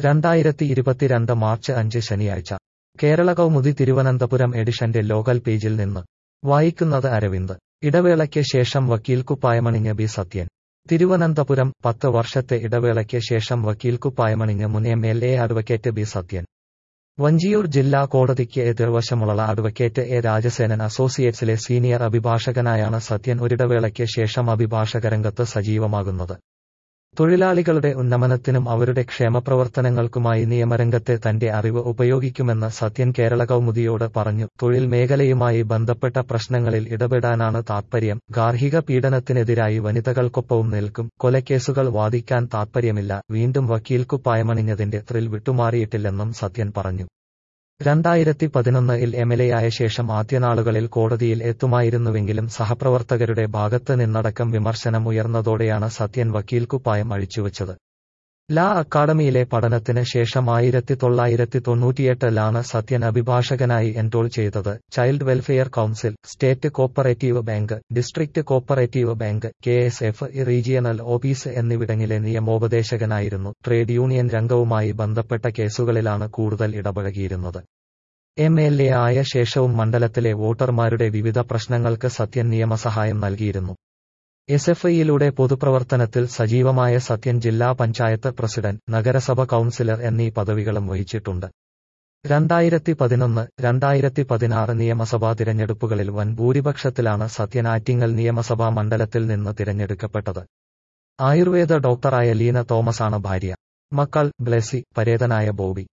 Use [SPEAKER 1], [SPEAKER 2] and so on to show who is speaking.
[SPEAKER 1] രണ്ടായിരത്തി ഇരുപത്തിരണ്ട് മാർച്ച് അഞ്ച് ശനിയാഴ്ച കേരള കൗമുദി തിരുവനന്തപുരം എഡിഷന്റെ ലോകൽ പേജിൽ നിന്ന് വായിക്കുന്നത് അരവിന്ദ് ഇടവേളയ്ക്ക് ശേഷം വക്കീൽ കുപ്പായമണിഞ്ഞ് ബി സത്യൻ തിരുവനന്തപുരം പത്ത് വർഷത്തെ ഇടവേളയ്ക്ക് ശേഷം വക്കീൽ കുപ്പായമണിഞ്ഞ് മുൻ M L A advocate B Sathyan Vanchiyoor ജില്ലാ കോടതിക്ക് എതിർവശമുള്ള അഡ്വക്കേറ്റ് എ രാജസേനൻ അസോസിയേറ്റ്സിലെ സീനിയർ അഭിഭാഷകനായാണ് സത്യൻ ഒരിടവേളയ്ക്ക് ശേഷം അഭിഭാഷകരംഗത്ത് സജീവമാകുന്നത് തൊഴിലാളികളുടെ ഉന്നമനത്തിനും അവരുടെ ക്ഷേമപ്രവർത്തനങ്ങൾക്കുമായി നിയമരംഗത്തെ തന്റെ അറിവ് ഉപയോഗിക്കുമെന്ന് സത്യൻ കേരള കൗമുദിയോട് പറഞ്ഞു തൊഴിൽ മേഖലയുമായി ബന്ധപ്പെട്ട പ്രശ്നങ്ങളിൽ ഇടപെടാനാണ് താത്പര്യം ഗാർഹിക പീഡനത്തിനെതിരായി വനിതകൾക്കൊപ്പവും നിൽക്കും കൊലക്കേസുകൾ വാദിക്കാൻ താത്പര്യമില്ല വീണ്ടും വക്കീൽ കുപ്പായമണിഞ്ഞതിന്റെ ത്രിൽ വിട്ടുമാറിയിട്ടില്ലെന്നും സത്യൻ പറഞ്ഞു രണ്ടായിരത്തി പതിനൊന്നിൽ എംഎൽഎയായ ശേഷം ആദ്യനാളുകളിൽ കോടതിയിൽ എത്തുമായിരുന്നുവെങ്കിലും സഹപ്രവർത്തകരുടെ ഭാഗത്ത് നിന്നടക്കം വിമർശനം ഉയർന്നതോടെയാണ് സത്യൻ വക്കീൽ കുപ്പായം അഴിച്ചുവച്ചത് ലാ അക്കാഡമിയിലെ പഠനത്തിന് ശേഷം ആയിരത്തി തൊള്ളായിരത്തി തൊണ്ണൂറ്റിയെട്ടിലാണ് സത്യൻ അഭിഭാഷകനായി എൻറോൾ ചെയ്തത് child welfare council state cooperative bank district cooperative bank K S F regional office എന്നിവിടങ്ങളിലെ നിയമോപദേശകനായിരുന്നു ട്രേഡ് യൂണിയൻ രംഗവുമായി ബന്ധപ്പെട്ട കേസുകളിലാണ് കൂടുതൽ ഇടപഴകിയിരുന്നത് എം എൽ എ ആയ ശേഷവും മണ്ഡലത്തിലെ വോട്ടർമാരുടെ വിവിധ പ്രശ്നങ്ങൾക്ക് സത്യൻ നിയമസഹായം നൽകിയിരുന്നു എസ് എഫ് ഐയിലൂടെ പൊതുപ്രവർത്തനത്തിൽ സജീവമായ സത്യൻ ജില്ലാ പഞ്ചായത്ത് പ്രസിഡന്റ് നഗരസഭ കൌൺസിലർ എന്നീ പദവികളും വഹിച്ചിട്ടുണ്ട് രണ്ടായിരത്തി പതിനൊന്ന് രണ്ടായിരത്തി പതിനാറ് നിയമസഭാ തിരഞ്ഞെടുപ്പുകളിൽ വൻ ഭൂരിപക്ഷത്തിലാണ് സത്യൻ ആറ്റിങ്ങൽ നിയമസഭാ മണ്ഡലത്തിൽ നിന്ന് തിരഞ്ഞെടുക്കപ്പെട്ടത് ആയുർവേദ ഡോക്ടറായ ലീന തോമസാണ് ഭാര്യ മക്കൾ ബ്ലെസി പരേതനായ ബോബി